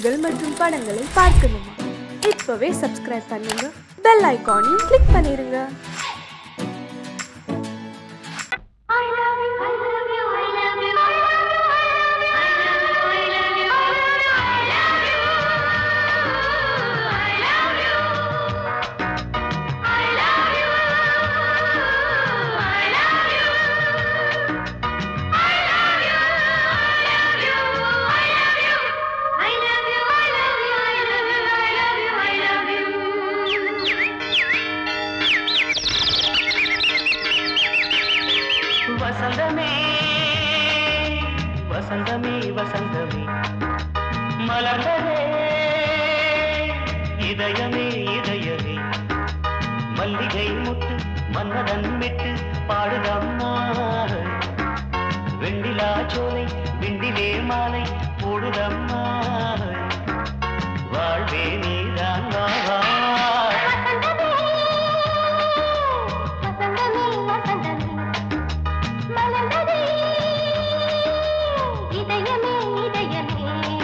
நிகழ்ச்சிகள் மற்றும் படங்களை பார்க்கணுமா இப்பவே சப்ஸ்கிரைப் பண்ணுங்க பெல் ஐகானையும் கிளிக் பண்ணிருங்க I love you, I love you, I love you, I love you, I love you, I love you, I love you, I love you, I love you, I love you, I love you, I love you, I love you, I love you, I love you, I love you, I love you, I love you, வசந்தமே வசந்தமே வசந்தமே மலர்ந்ததே இதயமே இதயமே மல்லிகை முட்டு மன்னதன் விட்டு பாடுதம்மா வெண்ணிலா சோலை விண்டிலே மாலை போடுதம்மா வாழ்வே நீதான் வா வா. வசந்தமே வசந்தமே வசந்தமே மலர்ந்ததே இதயமே இதயமே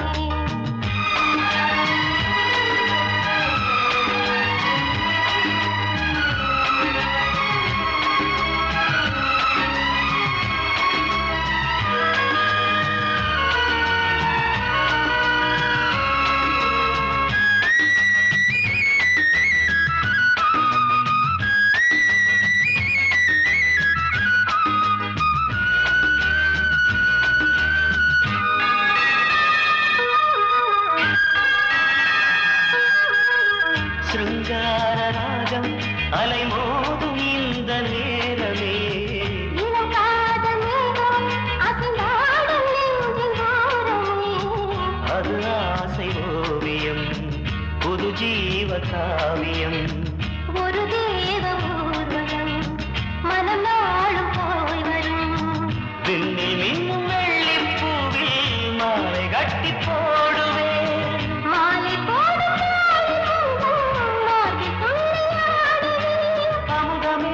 சிருங்கார ராகம் அலைமோதும் இந்த நேரமே இளம் காதல் மேகம் அசைந்தாடும் நெஞ்சின் ஓரமே அது ஆசை ஓவியம் புது ஜீவ காவியம் ஒரு தேவ ஊர்வலம் மனம் நாளும் போய் வரும் விண்ணில் மின்னும் வெள்ளிப் பூவில் மாலை கட்டி போடுவேன் மாலை போடும் மார்கழி துள்ளியாடுவேன் அமுதமே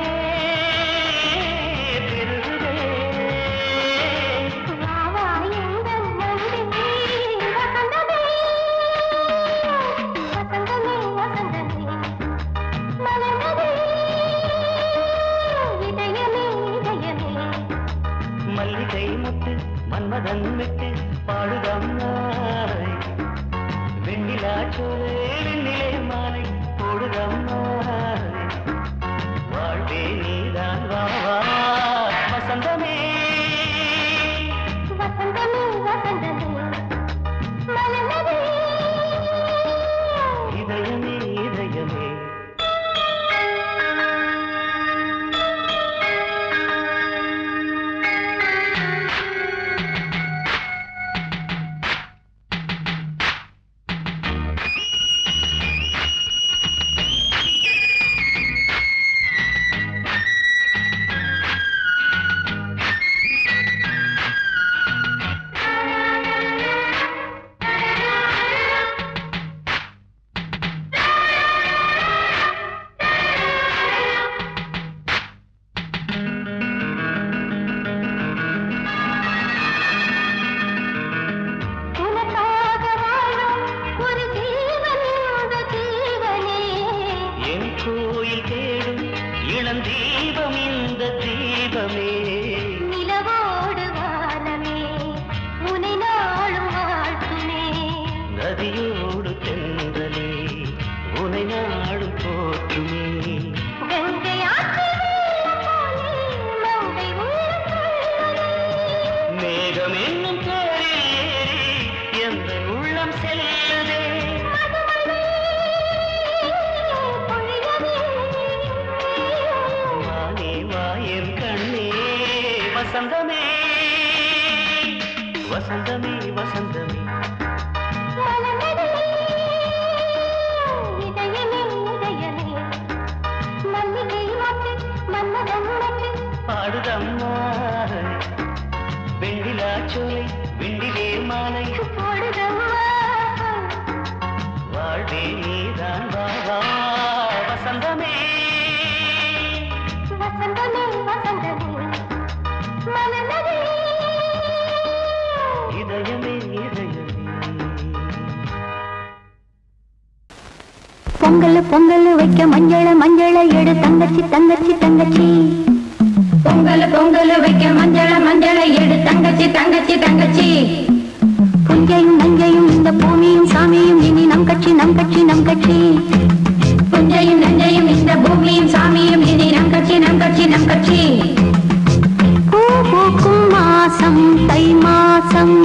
பெருகுதே வா வா எங்கள் நந்தினி வசந்தமே வசந்தமே வசந்தமே மலர்ந்ததே இதயமே இதயமே மல்லிகை முட்டு மன்மதன் விட்டு பாடுதம்மாய் வெண்ணிலா சோலை வெண்ணிலே மாலை போடுதம்மாய் வாழ்வே நீதான் வா வா வசந்தமே வசந்தமே வசந்தமே மலர்ந்ததே இதயமே இதயமே உனக்காக வாழும் ஒரு ஜீவன் இந்த ஜீவனே என் கோயில் தேடும் இளம் தீபம் இந்த தீபமே நிலவோடு வானமே உனை நாளும் வாழ்த்துமே நதியோடு தென்றலே உனை நாடும் போற்றுமே கங்கை ஆற்று வெள்ளம் போலே மங்கை உள்ளம் கொள்ளுதே. மேகம் என்னும் பேரில் ஏறி எந்த உள்ளம் செல்லுதே மதுமழை பொழியவே. வானே வாயன் கண்ணே வசந்தமே வசந்தமே வசந்தமே மலர்ந்ததே பொங்கல் பொங்கல் வைக்க மஞ்சள மஞ்சள எடு தங்கச்சி தங்கச்சி தங்கச்சி பொங்கல் பொங்கல் வைக்க மஞ்சள மஞ்சள எடு தங்கச்சி தங்கச்சி தங்கச்சி புஞ்சையும் நஞ்சையும் இந்த பூமியும் சாமியும் இனி நம் கட்சி நம் கட்சி நம் கட்சி புஞ்சையும் நஞ்சையும் இந்த பூமியும் சாமியும் இனி நம் கட்சி நம் கட்சி நம் கட்சி பூ பூக்கும் மாசம் தை மாசம்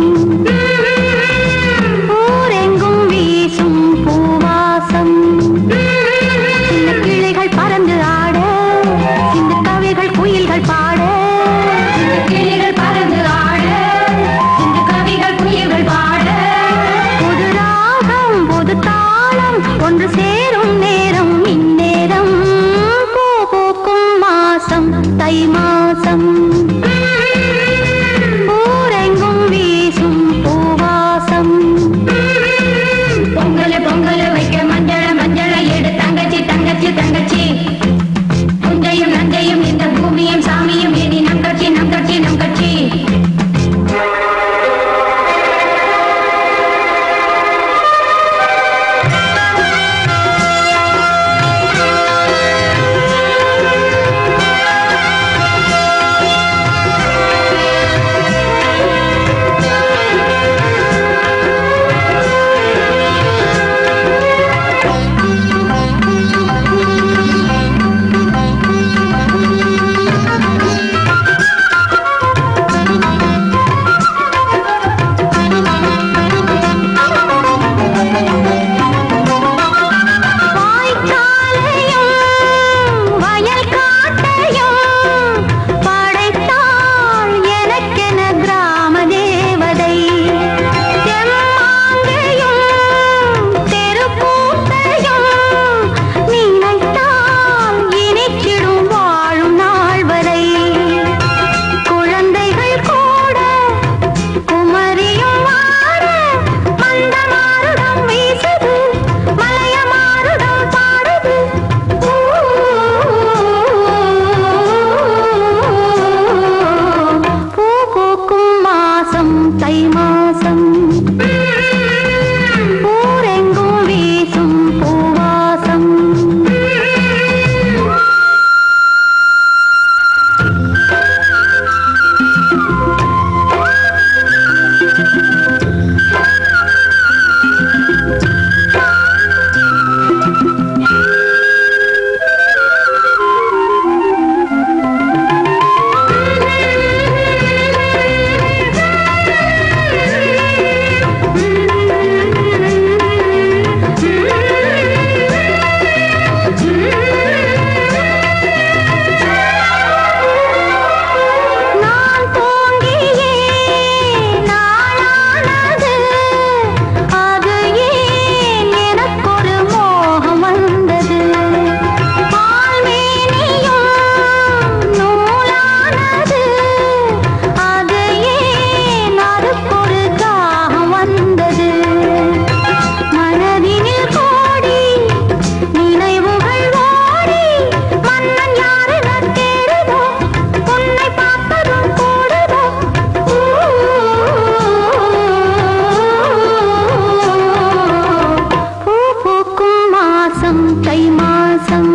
ஊரெங்கும் வீசும் பூவாசம் சின்ன கிளைகள் பறந்து ஆட சின்ன கவிகள் குயில்கள் பாட கிளிகள் பறந்து ஆட இந்த கவிகள் குயில்கள் பாட புது ராகம் புது தாளம் ஒன்று சேரும் நேரம் இந்நேரம் பூ பூக்கும் மாசம் தை மாசம் ஊரெங்கும் வீசும் பூவாசம் பொங்கல் பொங்கல் வைக்க மஞ்சள மஞ்சள எடு தங்கச்சி தங்கச்சி தங்கச்சி புஞ்சையும் நஞ்சையும் இந்த பூமியும் சாமியும் இனி நம் கட்சி நம் கட்சி நம் கட்சி வாய்க்காலையும் வயல் காட்டையும் படைத்தாள் எனக்கென கிராம தேவதை செம்மாங்கையும் தெருக்கூத்தையும் நினைத்தால் இனிச்சிடும் வாழும் நாள் வரை குழந்தைகள் கூட குமரியும் மாற மந்த மாருடம் வீசுது மலைய மாருடம் பாடுது பூ பூக்கும் மாசம் தை மாசம் ஊரெங்கும் வீசும் பூவாசம் நான் தோங்கியே நாளானது அது ஏன் எனக்கொரு மோகம் வந்தது பால்மேனியும் நூலானது அது ஏன் அதுக்கொரு தாகம் வந்தது மனதினில் கோடி நினைவுகள் ஓடி மன்னன் யாரென தேடுதோ உன்னை பார்ப்பதும் கூடுதோ பூ பூக்கும் மாசம் தை மாசம்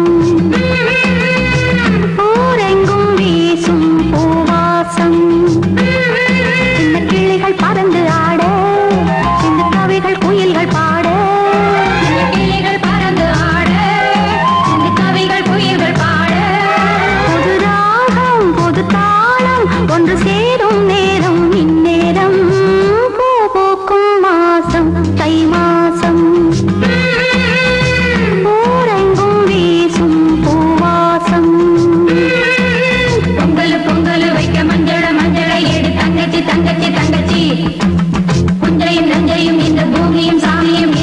ஊரெங்கும் வீசும் பூவாசம் சின்ன கிளிகள் பறந்து ஆட சின்ன கவிகள் குயில்கள் பாட கிளிகள் பறந்து ஆட இந்த கவிகள் குயில்கள் பாட புது ராகம் புது தாளம் ஒன்று சேரும் நேரம் இந்நேரம் பூ பூக்கும் மாசம் தை மாசம் ஊரெங்கும் வீசும் பூவாசம் பொங்கல் பொங்கல் வைக்க மஞ்சள மஞ்சள எடு தங்கச்சி தங்கச்சி தங்கச்சி புஞ்சையும் நஞ்சையும் இந்த பூமியும் சாமியும்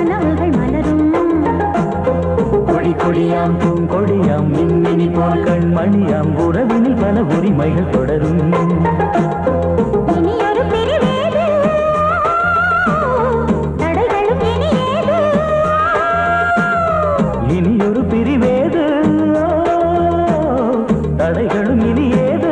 கனவுகள் மலரும் கொடி கொடியாம் பூங்கொடியாம் மின்மினி போல் கண்மணியாம் உறவினில் பல உரிமைகள் தொடரும் இனி ஒரு பிரிவேது தடைகளும் இனி ஏது இனி ஒரு பிரிவேது தடைகளும் இனி ஏது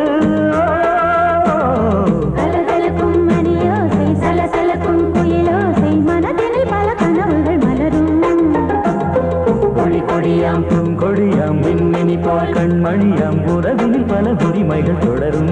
கலகலக்கும் மணியோசை சலசலக்கும் குயிலோசை மனதினில் பல கனவுகள் மலரும் கொடி கொடியாம் பூங்கொடியாம் மின்மினி போல் கண்மணியாம் உறவினில் பல உரிமைகள் தொடரும்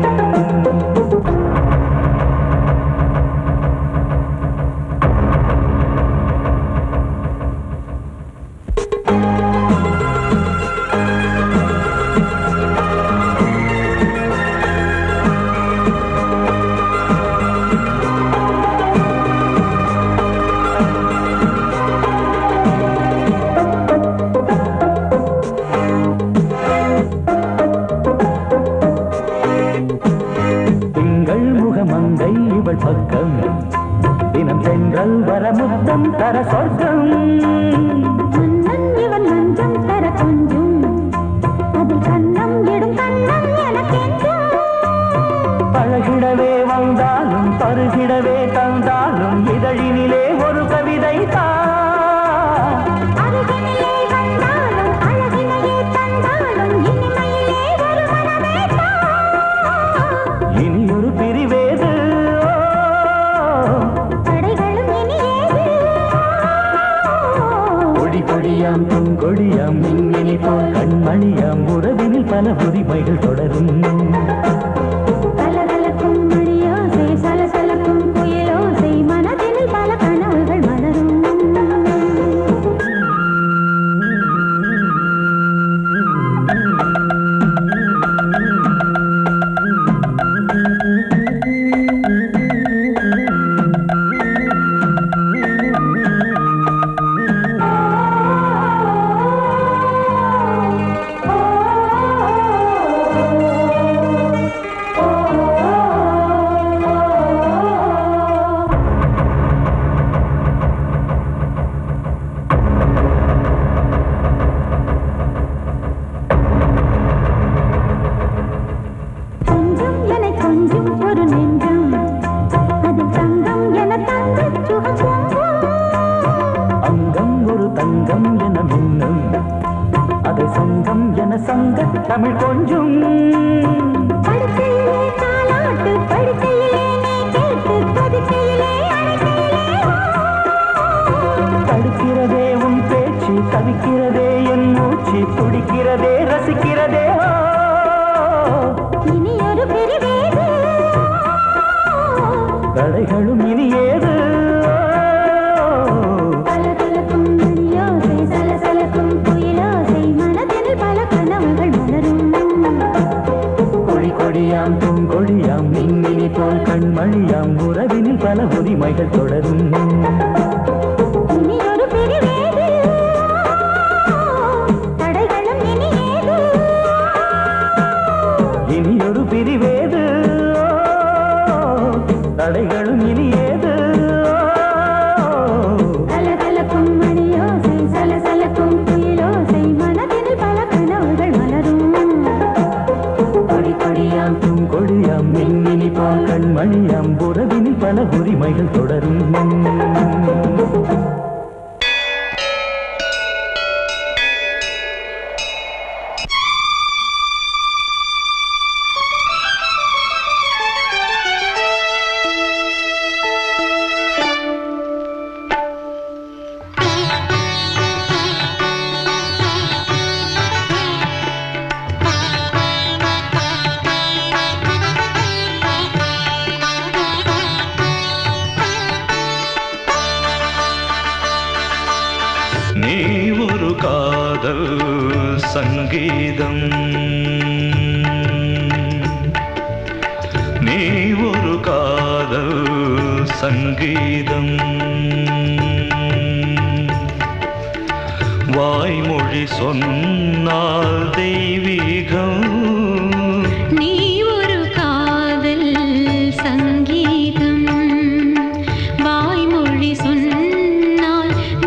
திங்கள் முகமங்கை இவள் பக்கம் தினம் சென்றல் வரமுத்தம் தர சொர்க்கம் மன்னன் இவன் மஞ்சம் தர கொஞ்சும் அதில் கண்ணம் இடும் கண்ணம் எனக்கென்றும் பழகிடவே வந்தாலும் பருகிடவே தந்தாலும் இதழினிலே ஒரு கவிதை தான் அருகினிலே வந்தாலும் அழகினையே தந்தாலும் இனிமையிலே ஒரு மனமே இனி ஒரு பிரிவேது தடைகளும் இனி ஏது கொடி கொடியாம் பூங்கொடியாம் மின்மினி போல் கண்மணியாம் உறவினில் பல உரிமைகள் தொடரும் கலகலக்கும் மணியோசை சலசலக்கும் குயிலோசை மனதினில் பல கனவுகள் மலரும் கொஞ்சம் என கொஞ்சம் ஒரு நெஞ்சம் அதில் தங்கம் என தங்க சுகம் பொங்கும் அங்கம் ஒரு தங்கம் என மின்னும் அதை சங்கம் என சங்க தமிழ் கொஞ்சும் படுக்கையிலே தாலாட்டு படுக்கையிலே நீ கேட்டு படுக்கையிலே அழைக்கையிலே தடுக்கிறதே உன் பேச்சு தவிக்கிறதே என் மூச்சு துடிக்கிறதே ரசிக்கிறதே ஓ. இனி ஒரு பிரிவேது தடைகளும் இனி ஏது கலகலக்கும் மணியோசை சலசலக்கும் குயிலோசை மனதில் பல கனவுகள் மலரும் கொடி கொடியாம் பூங்கொடியாம் மின்மினி போல் கண்மணியாம் உறவினில் பல உரிமைகள் தொடரும் இனி ஒரு பிரிவேது தடைகளும் இனி ஏது இனி ஒரு பிரிவேது தடைகளும் இனி ஏது கலகலக்கும் மணியோசை சலசலக்கும் குயிலோசை மனதில் பல கனவுகள் மலரும் கொடி கொடியாம் பூங்கொடியாம் மின்மினி போல் கண்மணியாம் உறவினில் பல உரிமைகள் தொடரும் நீ ஒரு காதல் சங்கீதம் நீ ஒரு காதல் சங்கீதம் வாய்மொழி சொன்னால் தெய்வீகம் நீ ஒரு காதல் சங்கீதம் வாய்மொழி சொன்னால்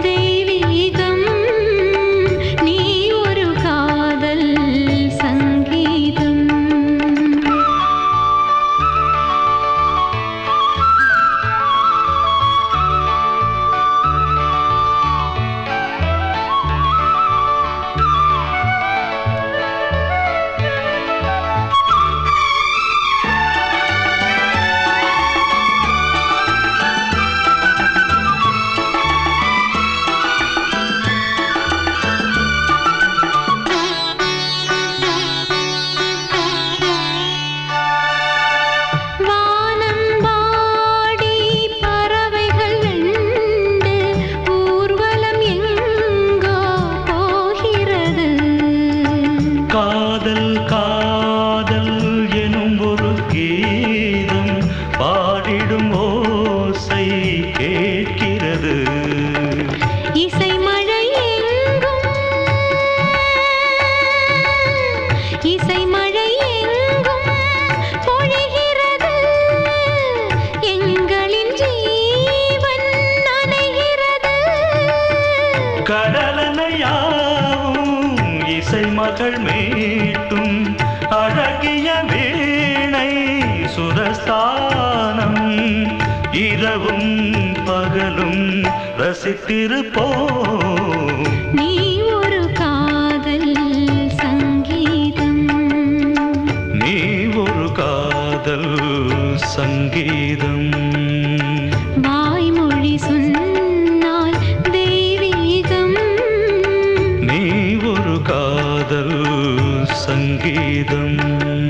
கடலனையாவும் இசை மகள் மீட்டும் அழகிய வீணை சுரஸ்தானம் இரவும் பகலும் ரசித்திருப்போம் நீ ஒரு காதல் சங்கீதம் நீ ஒரு காதல் சங்கீதம் வாய்மொழி சொன்னால் தெய்வீகம் நீ ஒரு காதல் சங்கீதம்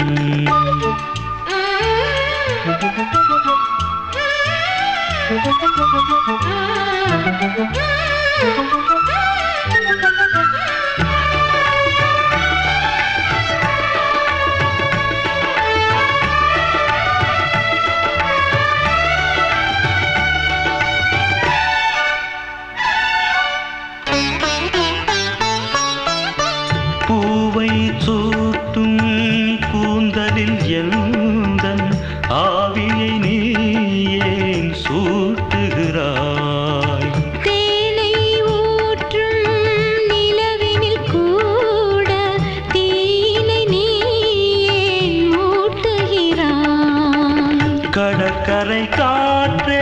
பூவை சூட்டும் கூந்தலில் எந்தன் ஆவியை நீ ஏன் சூட்டுகிறாய் தேனை ஊற்றும் நிலவினில் கூட தீனை நீ ஏன் மூட்டுகிறாய் கடற்கரை காற்றே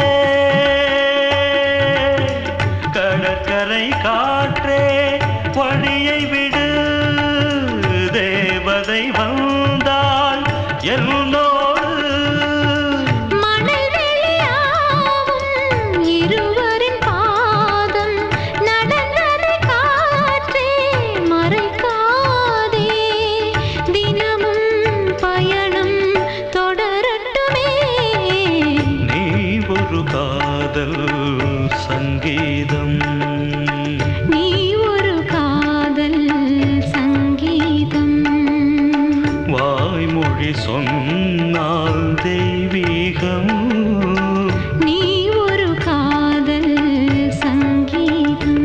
கடற்கரை காற்றே வழியை விடு தேவதை வந்தால் என்னோடு மணல் வெளியாகும் இருவரின் பாதம் நடந்ததை காற்றே மறைக்காதே தினமும் பயணம் தொடரட்டுமே நீ ஒரு காதல் சங்கீதம் நீ ஒரு காதல் சங்கீதம் வாய்மொழி சொன்னால் தெய்வீகம் நீ ஒரு காதல் சங்கீதம்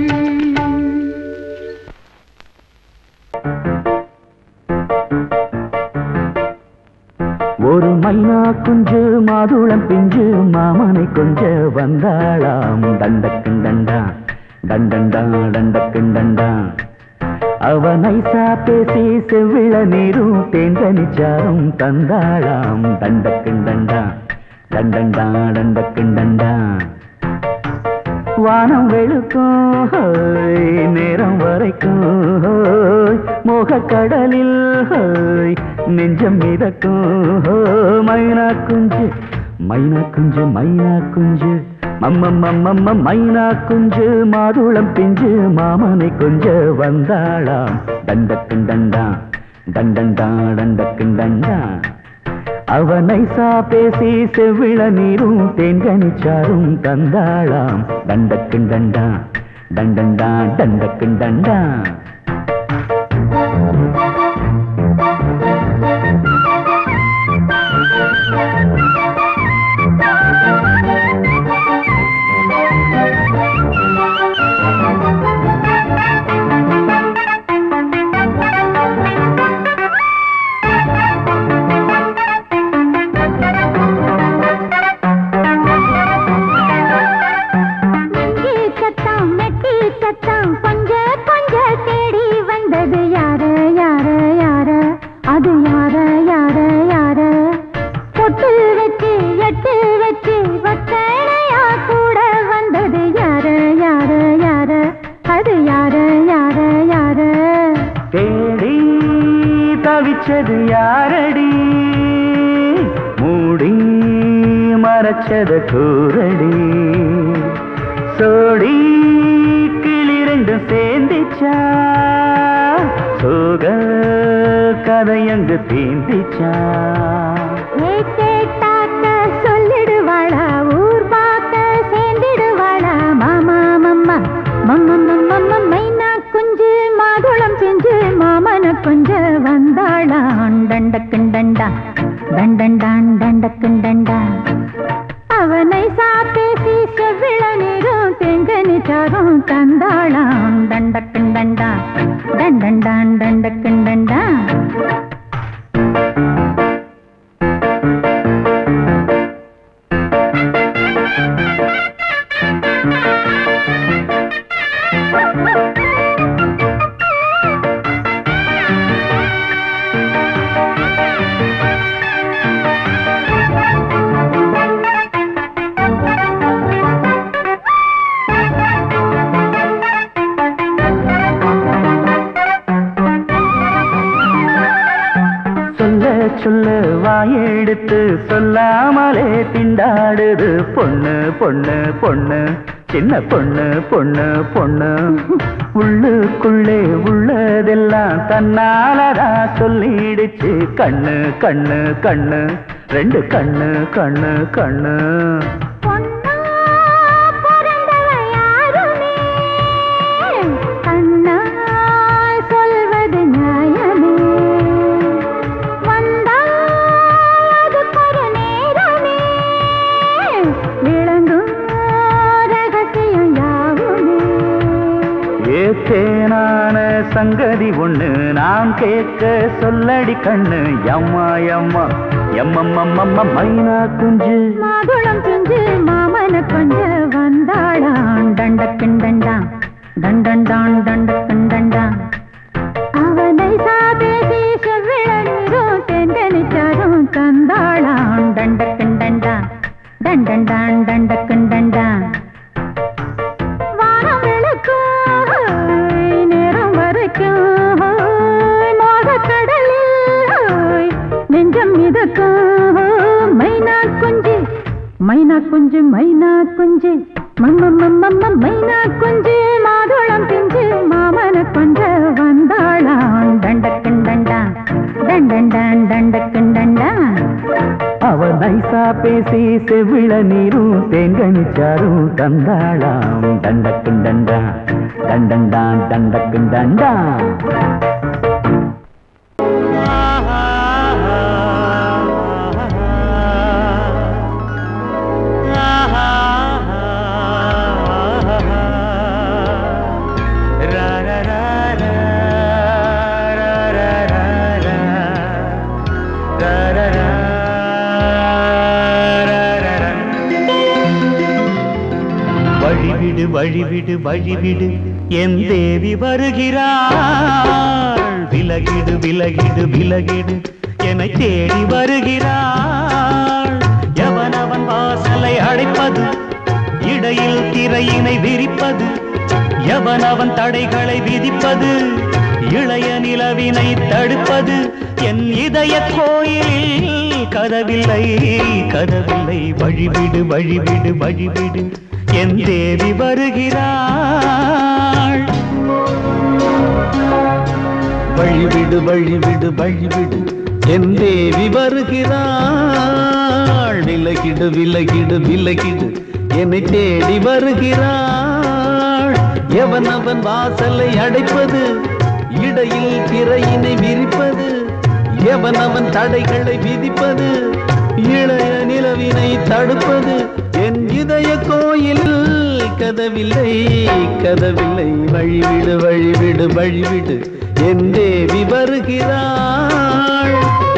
ஒரு மைனா குஞ்சு மாதுளம் பிஞ்சு மாமனை கொஞ்ச வந்தாளாம் தண்டக்குன் தண்டா தண்டண்டா டண்டக்குன் டண்டா அவ நைசா பேசி செவ்விள நீரும் தேங்கனிச்சாரும் தந்தாளாம் தண்டக்குன் தண்டா தண்டண்டா டண்டக்குன் டண்டா வானம் வெளுக்கும் ஹோய், நேரம் வரைக்கும் ஹோய், மோகக்கடலில் ஹோய், நெஞ்சம் மிதக்கும் ஹோய், மைனா குஞ்சு மைனா குஞ்சு மைனா குஞ்சு மம்மம்மம்மம்ம மைனா குஞ்சு மாதுளம் பிஞ்சு மாமனை கொஞ்ச வந்தாளாம் தண்டக்குன் டண்டா தண்டண்டா டண்டக்குன் டண்டா அவனை சா பேசி செவ்விள நீரும் தேன்கனிச்சாரும் தந்தாளாம் தண்டக்குன் தண்டா தண்டண்டா தண்டக்குன் தண்டா நெஞ்சு சத்தம் நெட்டி சத்தம் கொஞ்ச கொஞ்ச தேடி வந்தது யாரு யாரு யாரு அது யாரு யாரு யாரு பொட்டு வச்சு எட்டு வச்சு வக்கணையா கூட வந்தது யாரு யாரு யாரு அது யாரு யாரு யாரு தேடி தவிச்சது யாரடி மூடி மறைச்சத கூரடி சோடி கிளி ரெண்டும் சேர்ந்திச்சா சோக கதையங்கு தீந்திச்சா ஏ கேட்டாக்க சொல்லிடுவாளா ஊர் பார்க்க சேர்ந்திடுவாளா மாமா மம்மா மம்ம மம்ம மைனா குஞ்சு மாதுளம் செஞ்சு மாமன கொஞ்ச வந்தாளான் தண்டக்குண்டண்டா தண்டண்டான் தண்டக்குண்டண்டா அவனை சாப்பேசி செவ்விள நீரும் தெங்கனிச்சாரும் தந்தாளாம் தண்டக்குண்டண்டா தண்டண்டான் தண்டக்குண்டண்டா சொல்லு வாயெடுத்து சொல்லாமலே திண்டாடுது பொண்ணு பொண்ணு பொண்ணு சின்ன பொண்ணு பொண்ணு பொண்ணு உள்ளுக்குள்ளே உள்ளதெல்லாம் தன்னாலதான் சொல்லிடுச்சு கண்ணு கண்ணு கண்ணு ரெண்டு கண்ணு கண்ணு கண்ணு பொன்னா பிறந்தவ யாருமே கண்ணால் சொல்வது நியாயமே வந்தால் அதுக்கொரு நேரமே விளங்கும் ரகசியம் யாவுமே ஏத்தேனான சங்கதி ஒண்ணு நான் கேட்க சொல்லடி கண்ணு எம்மா எம்மா எம்மம்மம்மம்ம மைனா குஞ்சு மாதுளம் பிஞ்சு மாமன கொஞ்ச வந்தாளான் தண்டக்கிண்டண்டான் தண்டண்டான் தண்டக்கிண்டண்டான் அவனை சாதேசி செவ்விழ நீரும் தெண்டனிச்சாரும் தந்தாளான் தண்டக்கிண்டண்டான் தண்டண்டான் தண்டக்கிண்டண்டான் வானம் விளக்கும் நேரம் வரைக்கும் மோகக்கடலில் நெஞ்சம் மிதக்கும் மைனா குஞ்சு மைனா குஞ்சு மைனா குஞ்சு மம்மம்மம்மம்ம மைனா குஞ்சு மாதுளம் பிஞ்சு மாமன கொஞ்ச வந்தாளான் தண்டக்கிண்டண்டா தண்டண்டான் தண்டக்கிண்டண்டா அவ நைசா பேசி செவிழ நீரும் தேங்கனிச்சாரும் தந்தாளாம் தண்டக்குண்டண்டா தண்டண்டான் தண்டக்குண்டண்டா வழிவிடு வழிவிடு வழிவிடு என் தேவி வருகிறாள் விலகிடு விலகிடு விலகிடு என்னை தேடி வருகிறாள் எவனவன் வாசலை அடைப்பது இடையில் திரையினை விரிப்பது எவனவன் தடைகளை விதிப்பது இளைய நிலவினை தடுப்பது என் இதய கோயிலில் கதவில்லை கதவில்லை வழிவிடு வழிவிடு வழிவிடு என் தேவி வருகிறாள் வழிவிடு வழிவிடு வழிவிடு என் தேவி வருகிறாள் விலகிடு விலகிடு விலகிடு என்னை தேடி வருகிறாள் எவன் அவன் வாசலை அடைப்பது இடையில் திரையினை விரிப்பது எவன் அவன் தடைகளை விதிப்பது இளைய நிலவினை தடுப்பது என் இதய கோயில் கதவில்லை கதவில்லை வழிவிடு வழிவிடு வழிவிடு என் தேவி வருகிறாள்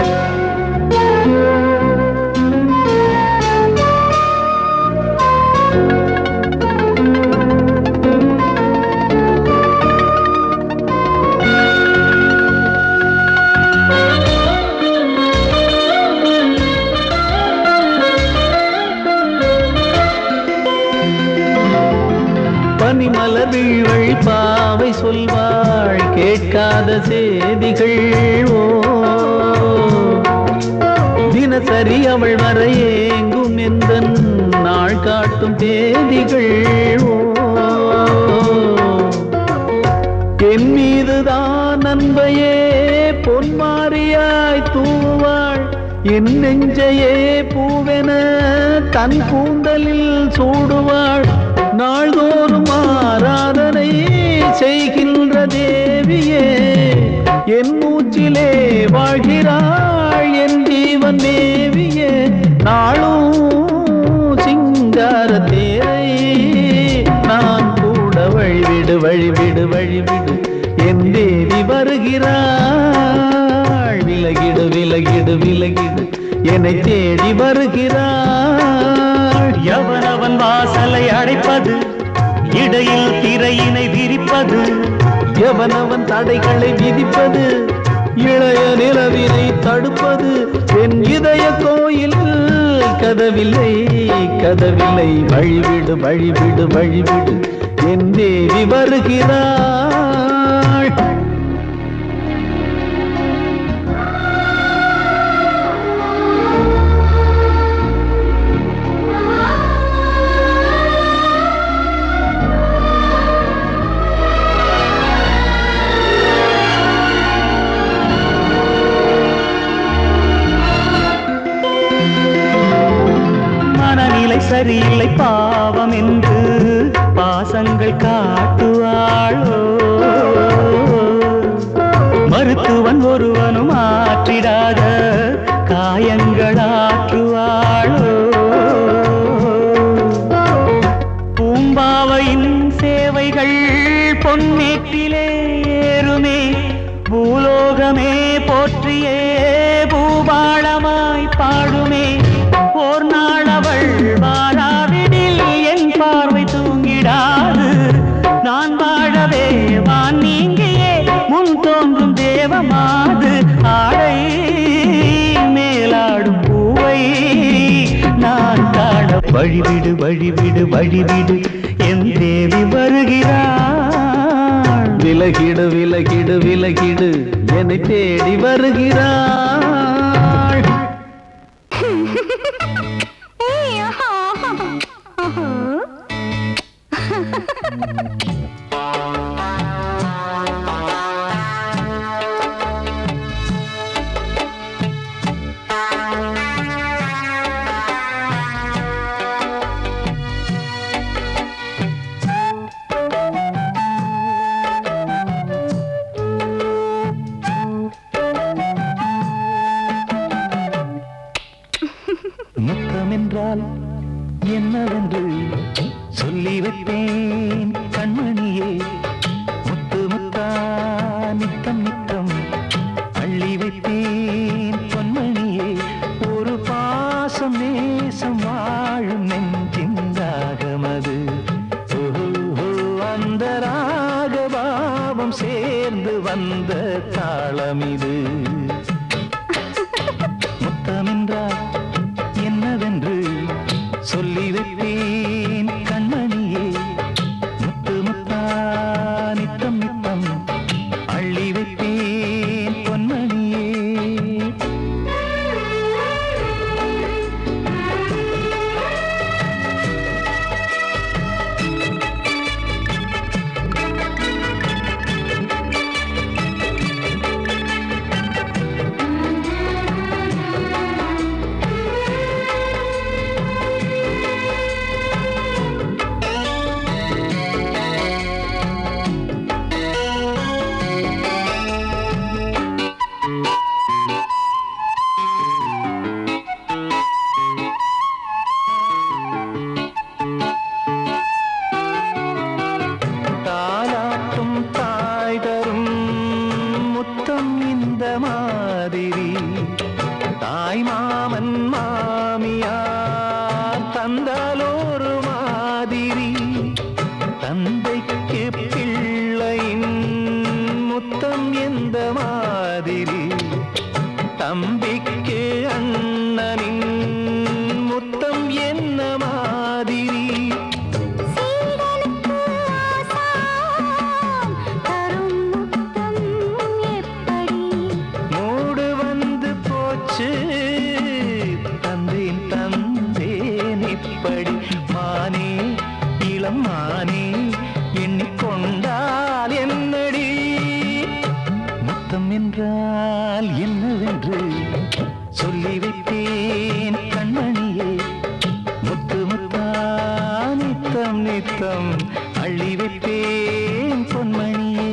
பனிமலர் வீழ்வழி பாவை சொல்வாள் கேட்காத செய்திகள் ஓ தினசரி அவள் வர ஏங்கும் எந்த நாள் காட்டும் தேதிகள் ஓ என் மீதுதான் அன்பையே பொன்மாரியாய் தூவாள் என் நெஞ்சையே பூவென தன் கூந்தலில் சூடுவாள் நாள்தோறும் ஆராதனை செய்கின்ற தேவியே என் மூச்சிலே வாழ்கிறாள் என் ஜீவன் தேவியே நாளும் சிங்கார தேரை நான் கூட வழிவிடு வழிவிடு வழிவிடு என் தேவி வருகிறாள் விலகிடு விலகிடு விலகிடு என்னை தேடி வருகிறாள் எவனவன் வாசலை அடைப்பது இடையில் திரையினை விரிப்பது எவனவன் தடைகளை விதிப்பது இளைய நிலவினை தடுப்பது என் இதய கோயில் கதவில்லை கதவில்லை வழிவிடு வழிவிடு வழிவிடு என் தேவி வருகிறாள் காட்டுவாளோ மருத்துவன் ஒருவனும் ஆற்றிடாத காயங்களாற்றுவாளோ பூம்பாவையின் சேவைகள் பொன்னேட்டிலே ஏறுமே பூலோகமே போற்றியே பூபாளமாய் பாடுமே ஓர் நாள் அவள் வாராவிடில் என் பார்வை தூங்கிடாது நான் வாழவே வான் நீங்கியே முன் தோன்றும் தேவமாது ஆடை மேலாடும் பூவை நான் காண வழிவிடு வழிவிடு வழிவிடு என் தேவி வருகிறாள் விலகிடு விலகிடு விலகிடு என்னை தேடி வருகிறாள் முத்தம் என்றால் என்னவென்று சொல்லி வைப்பேன் கண்மணியே முத்து முத்தா நித்தம் நித்தம் அள்ளி வைப்பேன் பொன்மணியே ஒரு பாசம் நேசம் வாழும் நெஞ்சின் ராகமது ஓஹோ, அந்த ராகபாவம் சேர்ந்து வந்த தாளம் இது முத்தமென்றால் என்னவென்று சொல்லி வைப்பேன் கண்மணியே முத்து முத்தா நித்தம் நித்தம் அள்ளி வைப்பேன் பொன்மணியே தாலாட்டும் தாய் தரும் முத்தம் இந்த மாதிரி தாய் மாமன் மாமியார் தந்தாலோரு மாதிரி தந்தைக்கு பிள்ளையின் முத்தம் எந்த மாதிரி தம்பிக்கு அண்ணனின் முத்தம் என்ன மாதிரி மூடு வந்து போச்சு தந்தேன் தந்தேன் இப்படி மானே இளம் மானே எண்ணிக்கொண்டால் என்னடி முத்தம் என்றால் என்னவென்று சொல்லி வைப்பேன் கண்மணியே முத்து முத்தா நித்தம் நித்தம் அள்ளி வைப்பேன் பொன்மணியே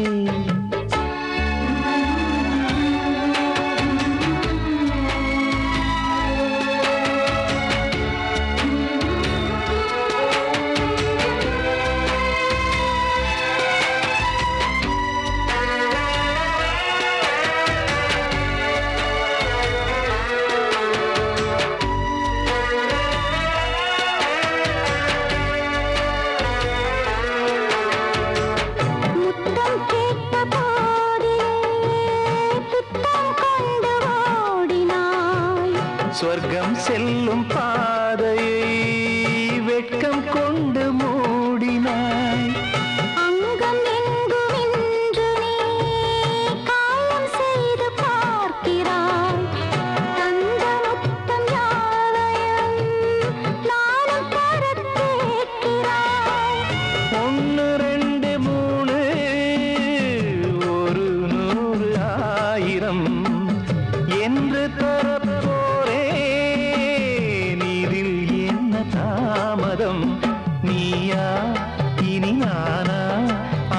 முத்தம் கேட்ட போதிலே துத்தம் கொண்டு ஓடினாய் சொர்க்கம் செல்லும் பாதையை வெட்கம் கொண்டு மூடினாய் அங்கம் எங்கும் இன்று நீ காயம் செய்து பார்க்கிறாய் தந்த முத்தம் யாவையும் நானும் தரக் கேட்கிறாய் ஒன்று ரெண்டு மூணு ஒரு நூறு ஆயிரம் என்று தரப்போரே நீதி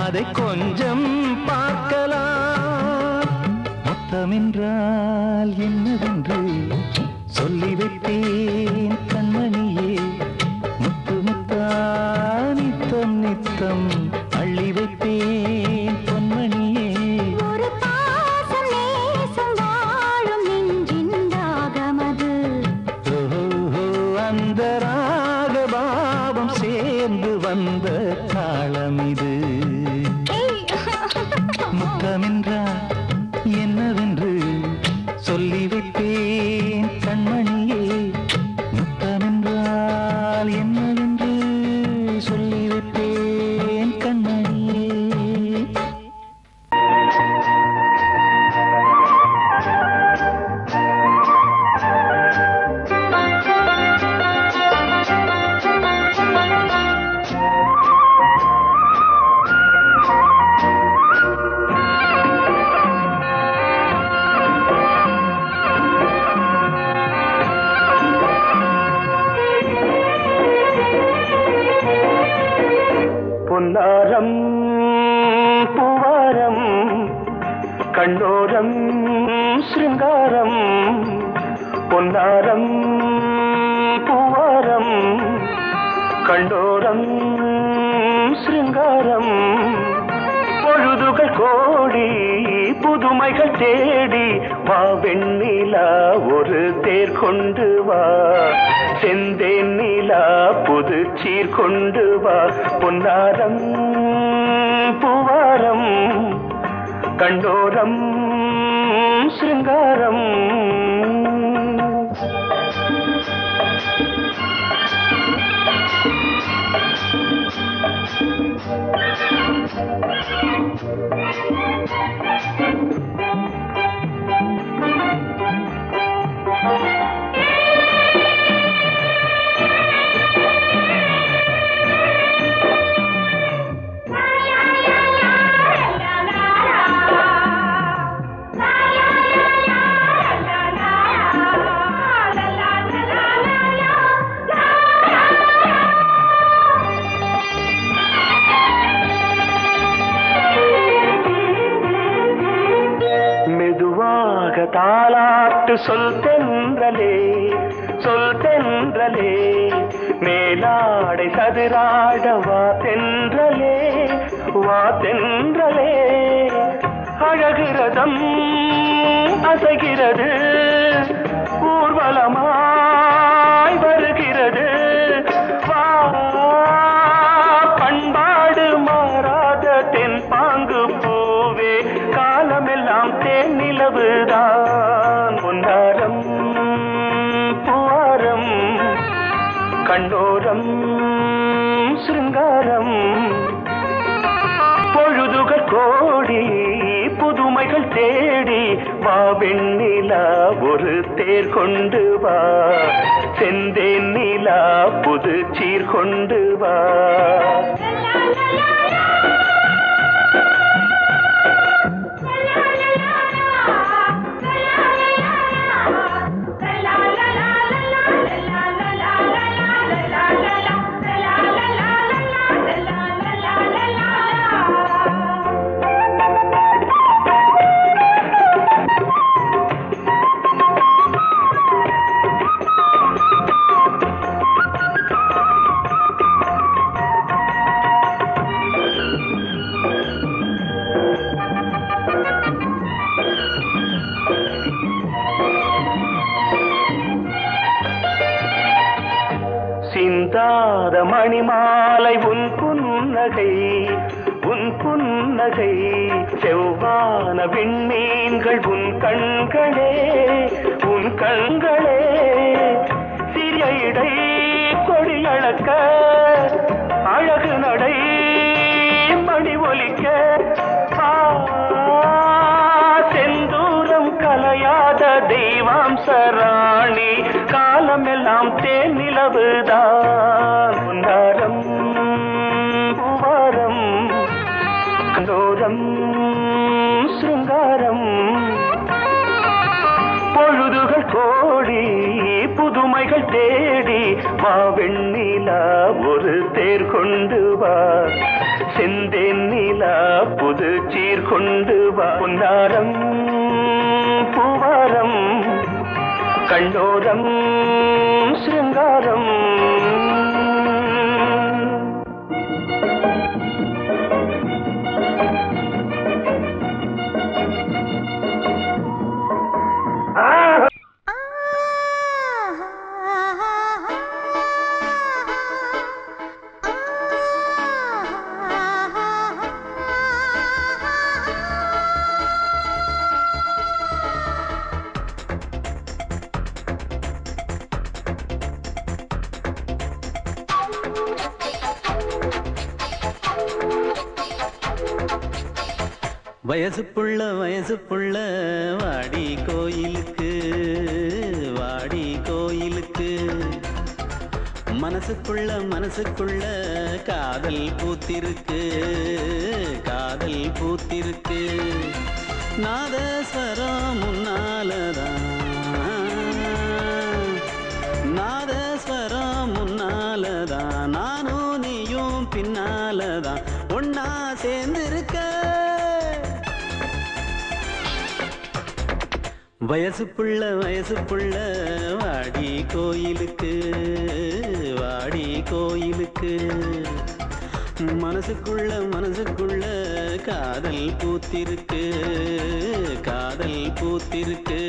அதை கொஞ்சம் பார்க்கலாம் முத்தமென்றால் என்னவென்று சொல்லி வைத்தேன் கண்மணியே முத்து முத்தா நித்தம் நித்தம் அள்ளி வைப்பேன் பொன்மணியே ஒரு பாசம் நேசம் வாழும் நெஞ்சின் தாகமது ஓஹோ, அந்த ராகபாவம் சேர்ந்து வந்த தாளம் இது முத்தமென்றால் என்னவென்று சொல்லி வைப்பேன் கண்மணியே முத்தமென்றால் என்னவென்று சொல்லி வைப்பேன் கண்மணியே பொன்னாரம் பூவாரம் கண்ணோரம் சிருங்காரம் பொன்னாரம் பூவாரம் கண்ணோரம் சிருங்காரம் பொழுதுகள் கோடி புதுமைகள் தேடி வா வெண்ணிலா ஒரு தேர் கொண்டு வா செந்தேன் நிலா புது சீர் கொண்டு வா பொன்னாரம் பூவாரம் கண்டோரம் சிருங்காரம் மெதுவாக தாளாட்டு சொல் தென்றலே சொல் தென்றலே மேலாடை சதுராட வா தென்றலே வா தென்றலே அழகிறதம் அசைகிறது ஊர்வலமாய் வருகிறது வா பண்பாடு மாறாத தென் பாங்கு பூவே காலமெல்லாம் தேன் நிலவுதான் பொன்னாரம் பூவாரம் கண்டோரம் சிருங்காரம் பொழுதுகள் கோடி புதுமைகள் தேடி வா வெண்ணிலா ஒரு தேர் கொண்டு வா செந்தேன் நிலா புது சீர் கொண்டு வா சிந்தாத மணிமாலை உன் புன்னகை உன் புன்னகை செவ்வான விண்மீன்கள் உன் கண்களே உன் கண்களே சிறிய இடை கொடியளக்க அழகு நடை மணி ஒலிக்க ஆ, செந்தூரம் கலையாத தெய்வாம்சராணி காலமெல்லாம் தேன் நிலவுதான் பொன்னாரம் பூவாரம் கண்டோரம் சிருங்காரம் பொழுதுகள் கோடி புதுமைகள் தேடி வா வெண்ணிலா ஒரு தேர் கொண்டு வா செந்தேன் நிலா நிலா புது சீர் கொண்டு வா பொன்னாரம் பூவாரம் கண்ணோரம் சிருங்காரம் வயசு புள்ள வயசு புள்ள வாடி கோயிலுக்கு வாடி கோயிலுக்கு மனசுக்குள்ள மனசுக்குள்ள காதல் பூத்திருக்கு காதல் பூத்திருக்கு நாதஸ்வரம் முன்னாலதான் நாதஸ்வரம் முன்னாலதான் நானும் நீயும் பின்னாலதான் ஒன்னா சேர்ந்திருக்க வயசு புள்ள வயசு புள்ள வாடி கோயிலுக்கு வாடி கோயிலுக்கு மனசுக்குள்ள மனசுக்குள்ள காதல் பூத்திருக்கு காதல் பூத்திருக்கு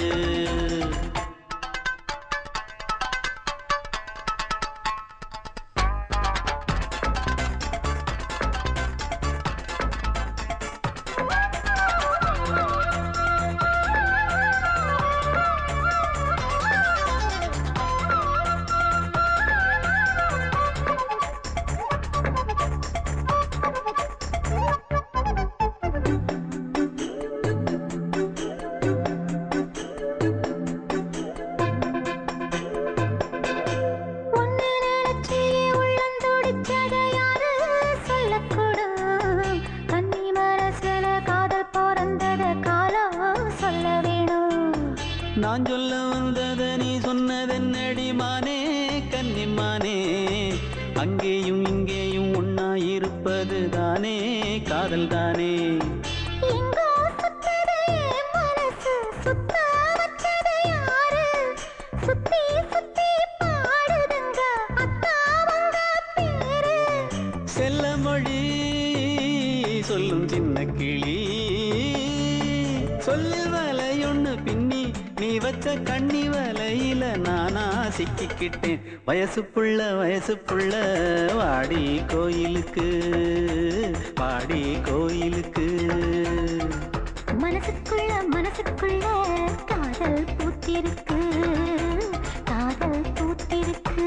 ஒன்னு நினைச்சே உள்ளம் துடிச்சத யாரு சொல்லக்கூடும் கன்னி மனசுல காதல் பிறந்தத காலம் சொல்ல வேணும் நான் சொல்ல வந்தத நீ சொன்னதென்னடி மானே கன்னிமானே அங்கேயும் இங்கேயும் ஒன்னா இருப்பது தானே காதல் தானே எங்கோ சுத்தது என் மனசு சுத்த வச்சது யாரு சுத்தி சுத்தி பாடுதுங்க அத்தாவங்க பேரு செல்ல மொழி சொல்லும் சின்ன கிளி சொல்லில் வலையொன்னு பின்னி நீ வச்ச கண்ணி வலையில நானா சிக்கிக்கிட்டேன் வயசு புள்ள வயசு புள்ள வாடி கோயிலுக்கு வாடி கோயிலுக்கு மனசுக்குள்ள மனசுக்குள்ள காதல் பூத்திருக்கு காதல் பூத்திருக்கு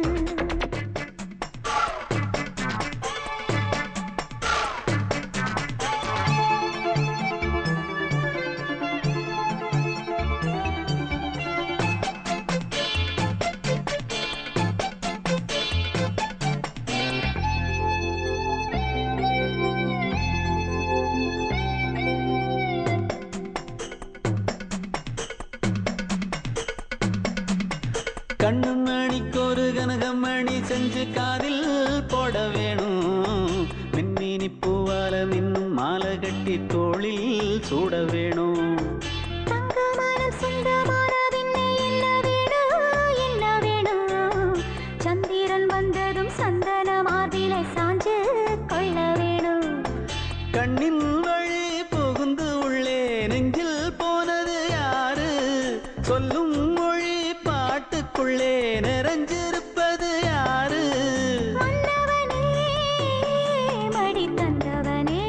கண்ணு மணிக்கு ஒரு கனகமணி செஞ்சு காதில் போட வேணும் மின்மினி பூவால மின்னும் மாலை கட்டி தோளில் சூட வேணும் தங்கமனம் சொந்தமான பின்னே என்ன வேணும் என்ன வேணும் சந்திரன் வந்ததும் சந்தன மார்பிலை சாஞ்சு கொள்ள வேணும் கண்ணின் வழி புகுந்து உள்ளே நெஞ்சில் போனது யாரு சொல்லும் மொழி பாட்டுக்குள்ளே நிறைஞ்சிருப்பது யாரு மன்னவனே மடி தந்தவனே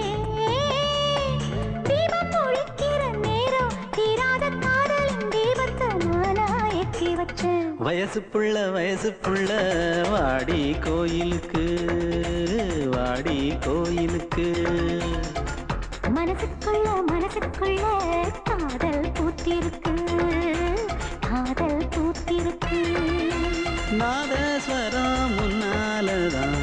தீபம் ஒழிக்கிற நேரம் தீராத காதலின் தீபத்தை நானா ஏற்றி வச்சேன் வயசு புள்ள வயசு புள்ள வாடி கோயிலுக்கு வாடி கோயிலுக்கு மனசுக்குள்ள மனசுக்குள்ள காதல் பூத்திருக்கு காதல் பூத்திருக்கு நாதஸ்வரம் முன்னாலதான்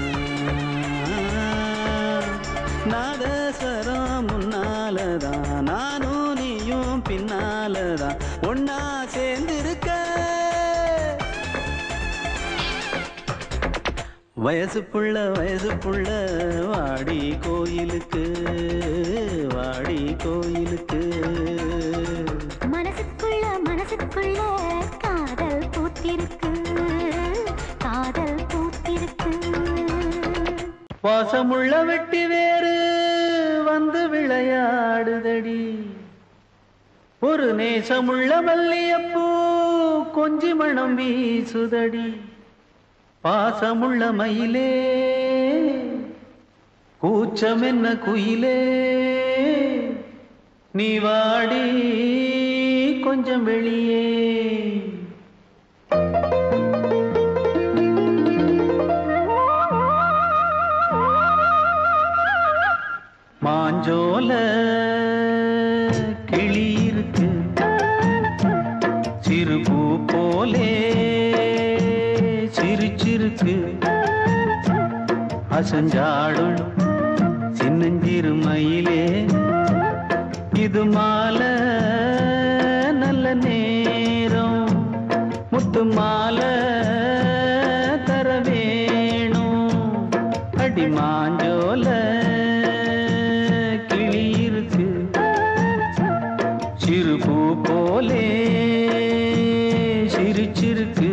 நாதஸ்வரம் முன்னாலதான் நானும் நீயும் பின்னாலதான் ஒன்னா சேர்ந்திருக்க வயசு புள்ள வயசு புள்ள வாடி கோயிலுக்கு வாடி கோயிலுக்கு மனசுக்குள்ள மனசுக்குள்ள காதல் பூத்திருக்கு காதல் பூத்திருக்கு வாசமுள்ள வெட்டி வேறு வந்து விளையாடுதடி ஒரு நேசமுள்ள மல்லியப்பூ கொஞ்சி மணம் வீசுதடி பாசமுள்ள மயிலே கூச்சம் என்ன குயிலே நீ வாடி கொஞ்சம் வெளியே மாஞ்சோல கிளி இருக்கு சிறு பூ போலே சிரிச்சிருக்கு அசஞ்சாடும் சின்னஞ்சிறு மயிலே இது மாலை நல்ல நேரம் முத்து மாலை தர வேணும் அடி மாஞ்சோல கிளி இருக்கு சிறு பூ போலே சிரிச்சிருக்கு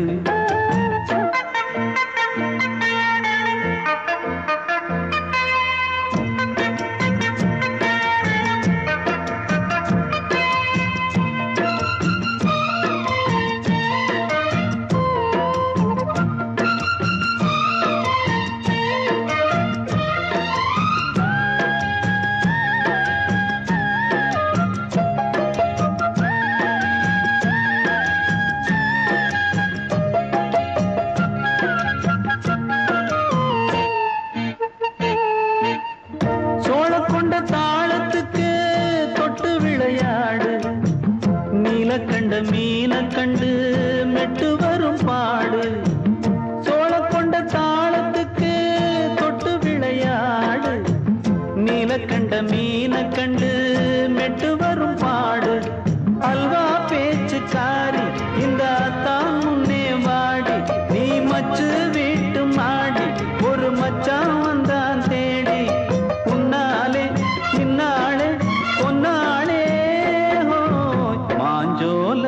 சோழ கொண்ட தாளத்துக்கு தொட்டு விளையாடு நீலக்கண்ட மீன கண்டு மெட்டு வரும் பாடு சோழ கொண்ட தாளத்துக்கு தொட்டு விளையாடு நீலக்கண்ட மீன கண்டு மெட்டு வரும் பாடு அல்வா பேச்சுக்காரி இந்த தான் முன்னே வாடி நீ மச்சு வீட்டு மாடி ஒரு மச்சான் வந்தான் தேடி உன்னாலே பின்னாலே பொன்னாலே ஹோய். மாஞ்சோல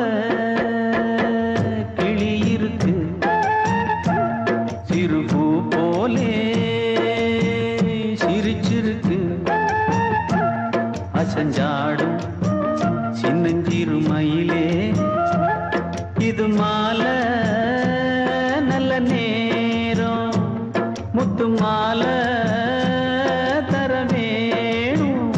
கிளி இருக்கு சிறு பூ போலே சிரிச்சிருக்கு அசஞ்சாடும் சின்னஞ்சிறு மயிலே இது மாலை நல்ல நேரம் முத்து மாலை தர வேணும்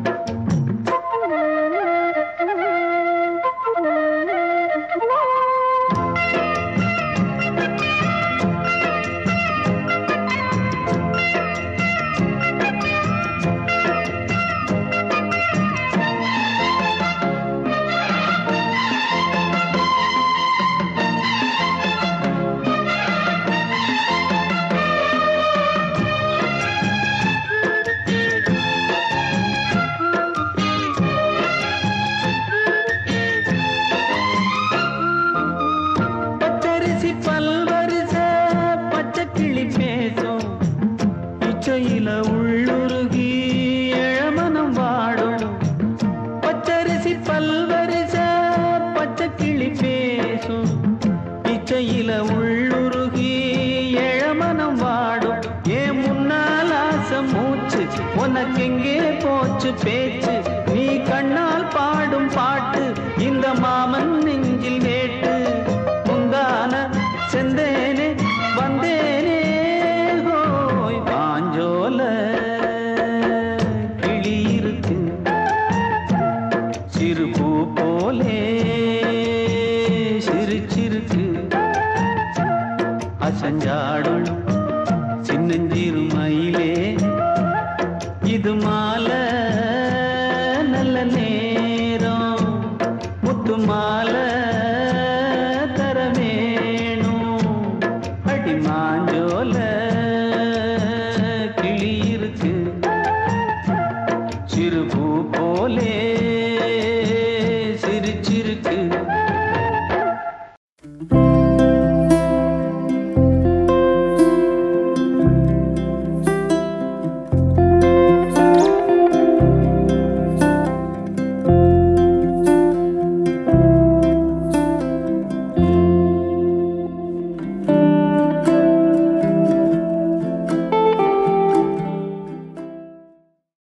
பச்சரிசி பல்வரிச பச்சை கிளி பேசும் இச்சையில உள்ளுருகி இளமனம் வாடும் பச்சரிசி பல்வரிச பச்சை கிளி பேசும் இச்சையில உள்ளுருகி இளமனம் வாடும் ஏன் முன்னால் ஆசை மூச்சு உனக்கெங்கே போச்சு பேச்சு நீ கண்ணால் பாடும் பாட்டு இந்த மாமன் நெஞ்சில் வேட்டு முந்தான செந்தேனே வந்தேனே ஹோய் பாஞ்சோல கிளி இருக்கு சிறு பூ போலே சிரிச்சிருக்கு அசஞ்சாடும் சின்னஞ்சிறு மயிலே இது மாலை நல்ல நேரம் முத்து மாலை